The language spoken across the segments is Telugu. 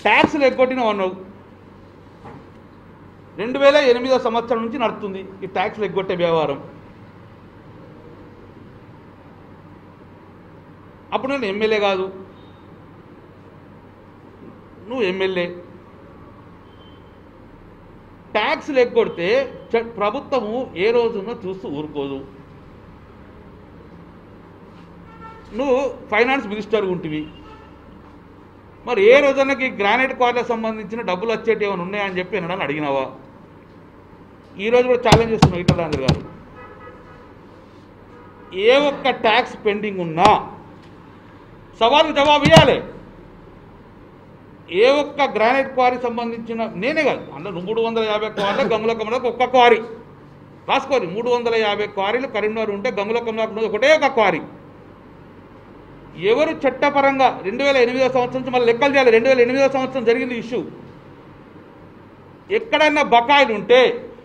ట్యాక్స్లు ఎగ్గొట్టినావు అన్నావు రెండు వేల ఎనిమిదో సంవత్సరం నుంచి నడుస్తుంది ఈ ట్యాక్స్లు ఎగ్గొట్టే వ్యవహారం అప్పుడు నేను ఎమ్మెల్యే కాదు నువ్వు ఎమ్మెల్యే ట్యాక్స్లు ఎగ్గొడితే చ- ప్రభుత్వము ఏ రోజున చూస్తూ ఊరుకోదు నువ్వు ఫైనాన్స్ మినిస్టర్ ఉంటివి మరి ఏ రోజునకి గ్రానైట్ క్వారీలకు సంబంధించిన డబ్బులు వచ్చేటి ఏమైనా ఉన్నాయని చెప్పి ఎన్నడని అడిగినావా ఈ రోజు కూడా ఛాలెంజ్ చేస్తున్నావు ఈటలాంధ్ర గారు ఏ ఒక్క ట్యాక్స్ పెండింగ్ ఉన్నా సవాలు జవాబు ఇవ్వాలి ఏ ఒక్క గ్రానైట్ క్వారీ సంబంధించిన నేనే కాదు అందులో మూడు వందల యాభై క్వారీలు గంగుల కమలకు ఒక్క క్వారీ రాసుకోరు మూడు వందల యాభై క్వారీలు కరీంనగర్ ఉంటే గంగుల కమలకు ఉన్నది ఒకటే ఒక క్వారీ ఎవరు చట్టపరంగా రెండు వేల ఎనిమిదో సంవత్సరం నుంచి మళ్ళీ లెక్కలు చేయాలి రెండు వేల ఎనిమిదో సంవత్సరం జరిగింది ఇష్యూ ఎక్కడన్నా బకాయిలు ఉంటే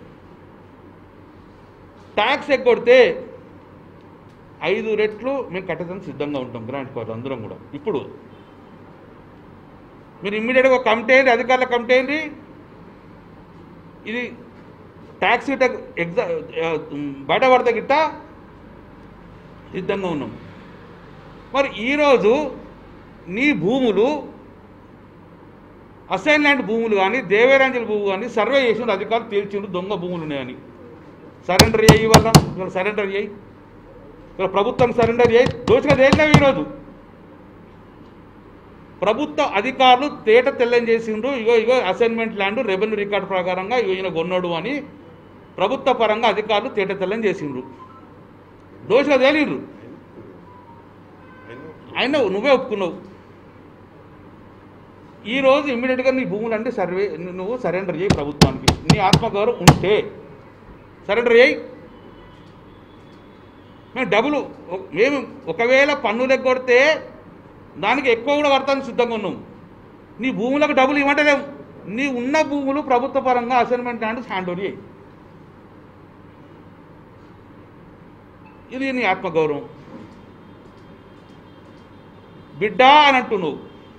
ట్యాక్స్ ఎగ్గొడితే ఐదు రెట్లు మేము కట్టడానికి సిద్ధంగా ఉంటాం గ్రాంట్ కోర్టు అందరం కూడా ఇప్పుడు మీరు ఇమ్మీడియట్గా ఒక కమిటీ అయ్యింది అధికారుల కమిటీ అయ్యింది ఇది ట్యాక్స్ గిట్ట ఎగ్జా ఆ, బయటపడితే గిట్ట సిద్ధంగా ఉన్నాం మరి ఈరోజు నీ భూములు అసైన్ ల్యాండ్ భూములు కానీ దేవేరాంజల్ భూములు కానీ సర్వే చేసిన అధికారులు తేల్చిండు దొంగ భూములు ఉన్నాయని సరెండర్ చేయి వల్ల ఇవాళ సరెండర్ చేయి ఇవాళ ప్రభుత్వం సరెండర్ చేయి దోషగా తేలినావు ఈరోజు ప్రభుత్వ అధికారులు తేట తెల్లం చేసిండ్రు ఇగో ఇగో అసైన్మెంట్ ల్యాండ్ రెవెన్యూ రికార్డు ప్రకారంగా ఇగో ఈయన కొన్నాడు అని ప్రభుత్వ పరంగా అధికారులు తేట తెల్లం చేసిండ్రు దోషగా తేలిండ్రు అయినా నువ్వే ఒప్పుకున్నావు ఈ రోజు ఇమ్మీడియట్గా నీ భూములన్నీ సర్వే నువ్వు సరెండర్ చేయి ప్రభుత్వానికి నీ ఆత్మగౌరవం ఉంటే సరెండర్ చేయి మేము డబ్బులు ఒ- మేము ఒకవేళ పన్నులు ఎగ్గొడితే దానికి ఎక్కువ కూడా కడతానికి సిద్ధంగా ఉన్నాం నీ భూములకు డబ్బులు ఇవ్వటలేము నీ ఉన్న భూములు ప్రభుత్వ పరంగా అసైన్మెంట్ ల్యాండ్ హ్యాండ్ ఓవర్ చేయి ఇది నీ ఆత్మగౌరవం బిడ్డ అని అంటూ నువ్వు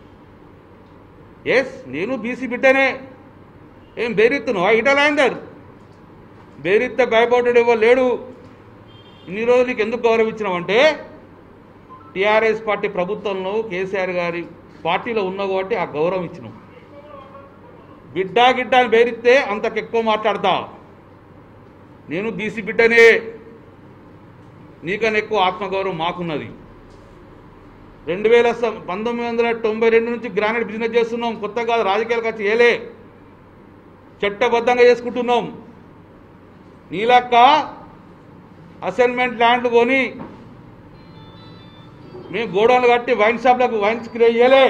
ఎస్ నేను బీసీ బిడ్డనే ఏం బేరెత్తును ఇటలాందర్ బేరెత్తే భయపడ్డాడు ఎవరు లేడు ఇన్ని రోజులు నీకు ఎందుకు గౌరవించినావంటే టీఆర్ఎస్ పార్టీ ప్రభుత్వంలో కేసీఆర్ గారి పార్టీలో ఉన్నా కాబట్టి ఆ గౌరవం ఇచ్చినాం బిడ్డా గిడ్డ అని బేరిస్తే అంతకు ఎక్కువ మాట్లాడతా నేను బీసీ బిడ్డనే నీకన్నా ఎక్కువ ఆత్మగౌరవం మాకున్నది రెండు వేల స- పంతొమ్మిది వందల తొంభై రెండు నుంచి గ్రానైట్ బిజినెస్ చేస్తున్నాం కొత్తగా రాజకీయాలకు వచ్చి ఏలే చట్టబద్ధంగా చేసుకుంటున్నాం నీలక్క అసైన్మెంట్ ల్యాండ్ కొని మేము గోడౌన్లు కట్టి వైన్ షాప్లకు వైన్స్ క్రియేట్ చేయలే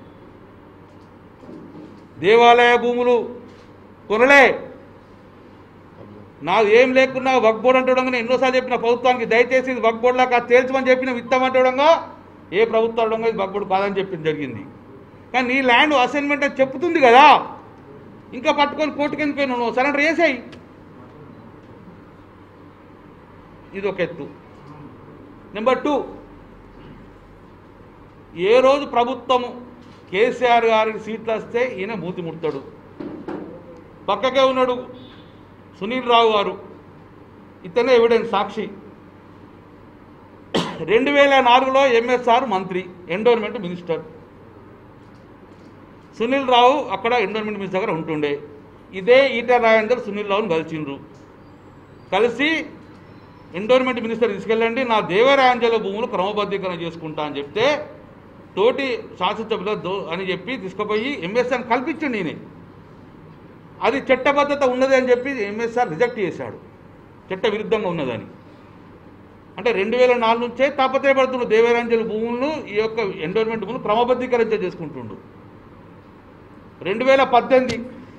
దేవాలయ భూములు కొనలే నాకు ఏం లేకున్నా వక్ బోర్డు అంటుండగా నేను ఎన్నోసార్లు చెప్పిన ప్రభుత్వానికి దయచేసి ఇది వక్ బోర్డులాగా తేల్చమని చెప్పిన విత్తమంటుండగా ఏ ప్రభుత్వం ఇది వక్ బోర్డు కాదని చెప్పింది జరిగింది కానీ నీ ల్యాండ్ అసైన్మెంట్ అని చెప్తుంది కదా ఇంకా పట్టుకొని కోర్టుకి ఎందుకు పోయినావు నువ్వు సరెండర్ చేసేయి ఇది ఒక ఎత్తు నెంబర్ టూ ఏ రోజు ప్రభుత్వము కేసీఆర్ గారికి సీట్లు వస్తే ఈయన మూతి ముడతాడు పక్కకే ఉన్నాడు సునీల్ రావు గారు ఇతనే ఎవిడెన్స్ సాక్షి రెండు వేల నాలుగులో ఎంఎస్ఆర్ మంత్రి ఎండోన్మెంట్ మినిస్టర్ సునీల్ రావు అక్కడ ఎండోన్మెంట్ మినిస్టర్ దగ్గర ఉంటుండే ఇదే ఈట రాజేందర్ సునీల్ రావును కలిసిండ్రు కలిసి ఎండోన్మెంట్ మినిస్టర్ తీసుకెళ్ళండి నా దేవరాంజల భూములు క్రమబద్ధీకరణ చేసుకుంటా అని చెప్తే తోటి శాసనసభ్యుల దో అని చెప్పి తీసుకుపోయి ఎంఎస్ఆర్ కల్పించండి నేనే అది చట్టబద్ధత ఉన్నది అని చెప్పి ఎంఎస్ఆర్ రిజెక్ట్ చేశాడు చట్ట విరుద్ధంగా ఉన్నదని అంటే రెండు వేల నాలుగు నుంచే తాపత్రయపడుతున్న దేవరాంజలి భూములను ఈ యొక్క ఎండోన్మెంట్ భూములు క్రమబద్ధీకరణ చేసుకుంటుండు రెండు వేల పద్దెనిమిది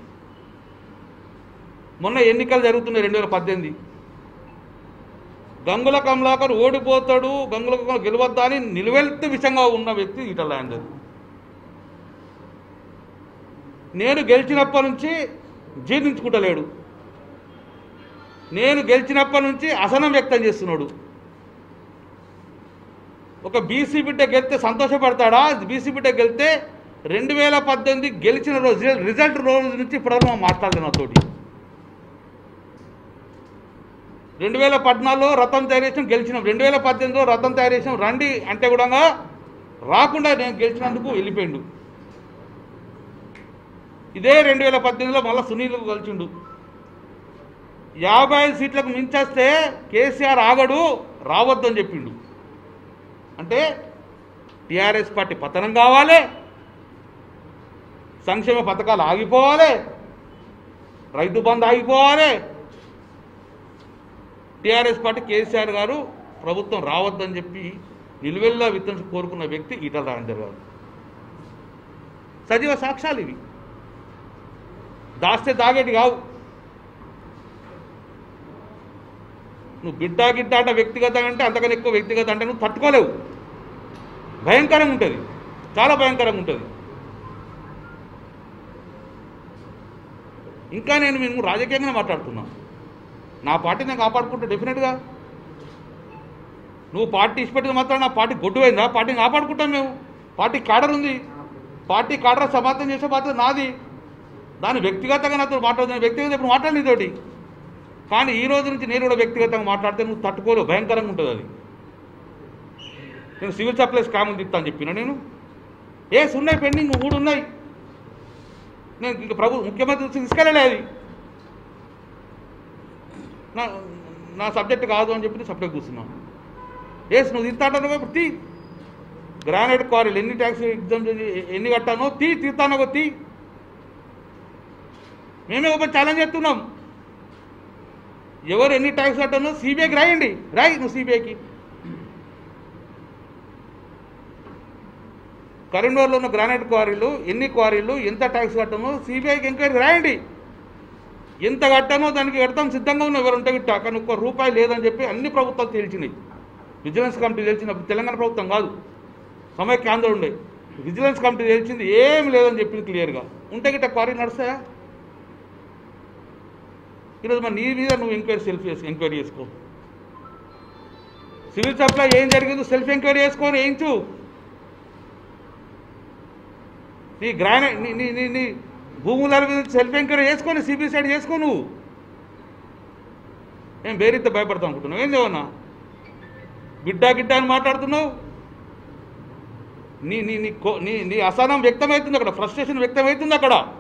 మొన్న ఎన్నికలు జరుగుతున్నాయి రెండు వేల పద్దెనిమిది గంగుల కమలాకర్ ఓడిపోతాడు గంగుల కమలాకర్ గెలవద్దా అని నిలువెత్తు విషయంగా ఉన్న వ్యక్తి ఈటల రాజేందర్ నేను గెలిచినప్పటి నుంచి జీర్ణించుకుంటలేడు నేను గెలిచినప్పటి నుంచి అసహనం వ్యక్తం చేస్తున్నాడు ఒక బీసీ బిడ్డ గెలిస్తే సంతోషపడతాడా బీసీ బిడ్డ గెలిస్తే రెండు వేల పద్దెనిమిది గెలిచిన రోజు రిజల్ట్ రోజు నుంచి ఇప్పటివరకు మనం మాట్లాడలేదు నాతోటి రెండు వేల పద్నాలుగులో రథం తయారు చేసాం గెలిచినాం రెండు వేల పద్దెనిమిదిలో రథం తయారు చేసాం రండి అంటే కూడా రాకుండా నేను గెలిచినందుకు వెళ్ళిపోయిండు ఇదే రెండు వేల పద్దెనిమిదిలో మళ్ళీ సునీల్ కలిసిండు యాభై ఐదు సీట్లకు మించేస్తే కేసీఆర్ ఆగడు రావద్దు అని చెప్పిండు అంటే టీఆర్ఎస్ పార్టీ పతనం కావాలి సంక్షేమ పథకాలు ఆగిపోవాలి రైతు బంధు ఆగిపోవాలి టీఆర్ఎస్ పార్టీ కేసీఆర్ గారు ప్రభుత్వం రావద్దని చెప్పి నిలువెల్లా విత్తం కోరుకున్న వ్యక్తి ఈటల రాజేందర్ గారు సజీవ సాక్ష్యాలు ఇవి దాస్తే దాగేటి కావు నువ్వు బిడ్డ గిడ్డ అంటే వ్యక్తిగతంగా అంటే అంతకన్నా ఎక్కువ వ్యక్తిగత అంటే నువ్వు తట్టుకోలేవు భయంకరంగా ఉంటుంది చాలా భయంకరంగా ఉంటుంది ఇంకా నేను మేము రాజకీయంగానే మాట్లాడుతున్నా నా పార్టీ నేను కాపాడుకుంటా డెఫినెట్గా నువ్వు పార్టీ ఇష్టపెట్టిన మాత్రం నా పార్టీ గొడ్డుపోయిందా పార్టీని కాపాడుకుంటాం మేము పార్టీ కాడర్ ఉంది పార్టీ కాడర్ సమాధానం చేసే బాధ్యత నాది దాని వ్యక్తిగతంగా నాతో మాట్లాడుతున్నా వ్యక్తిగత ఇప్పుడు మాట్లాడి నీతోటి కానీ ఈ రోజు నుంచి నేను కూడా వ్యక్తిగతంగా మాట్లాడితే నువ్వు తట్టుకోలేవు భయంకరంగా ఉంటుంది అది నేను సివిల్ సప్లై స్కామ్ ఉంది అని చెప్పిన నేను ఏస్ ఉన్నాయి పెండింగ్ మూడు ఉన్నాయి నేను ఇంక ప్రభు ముఖ్యమంత్రి దృష్టికి తీసుకెళ్ళలే అది నా నా సబ్జెక్ట్ కాదు అని చెప్పి సబ్జెక్ట్ కూర్చున్నాను ఏస్ నువ్వు తీస్తాను ఇప్పుడు తీ గ్రానైట్ క్వారీలు ఎన్ని ట్యాక్స్ ఎగ్జామ్ ఎన్ని కట్టానో తీ తీస్తానో తీ మేమే ఒక ఛాలెంజ్ చేస్తున్నాం ఎవరు ఎన్ని ట్యాక్స్ కట్టానో సిబిఐకి రాయండి రాయి నువ్వు సిబిఐకి కరీంనగర్లో ఉన్న గ్రానైట్ క్వారీలు ఎన్ని క్వారీలు ఎంత ట్యాక్స్ కట్టానో సిబిఐకి ఎంక్వైరీ రాయండి ఎంత కట్టానో దానికి కడతాం సిద్ధంగా ఉన్న ఎవరు ఉంటే గిట్ట కానీ ఒక్క రూపాయి లేదని చెప్పి అన్ని ప్రభుత్వాలు తేల్చినాయి విజిలెన్స్ కమిటీ తెలిసినప్పుడు తెలంగాణ ప్రభుత్వం కాదు సమైక్య ఆందోళన ఉండే విజిలెన్స్ కమిటీ తెలిసింది ఏం లేదని చెప్పింది క్లియర్గా ఉంటే గిట్ట క్వారీ నడుస్తాయా ఈరోజు మరి నీ మీద నువ్వు ఎంక్వైరీ సెల్ఫ్ చేసి ఎంక్వైరీ చేసుకో సివిల్ సప్లై ఏం జరిగిందో సెల్ఫ్ ఎంక్వైరీ చేసుకొని వేయించు నీ గ్రానైట్ నీ నీ నీ నీ భూముల మీద సెల్ఫ్ ఎంక్వైరీ చేసుకొని సిబిఐ సైడ్ చేసుకో నువ్వు ఏం బేరీత భయపడతావు అనుకుంటున్నావు ఏం దేవన్నా బిడ్డ గిడ్డ అని మాట్లాడుతున్నావు నీ నీ నీ కో- నీ నీ అసహనం వ్యక్తమవుతుంది అక్కడ ఫ్రస్ట్రేషన్ వ్యక్తమవుతుంది అక్కడ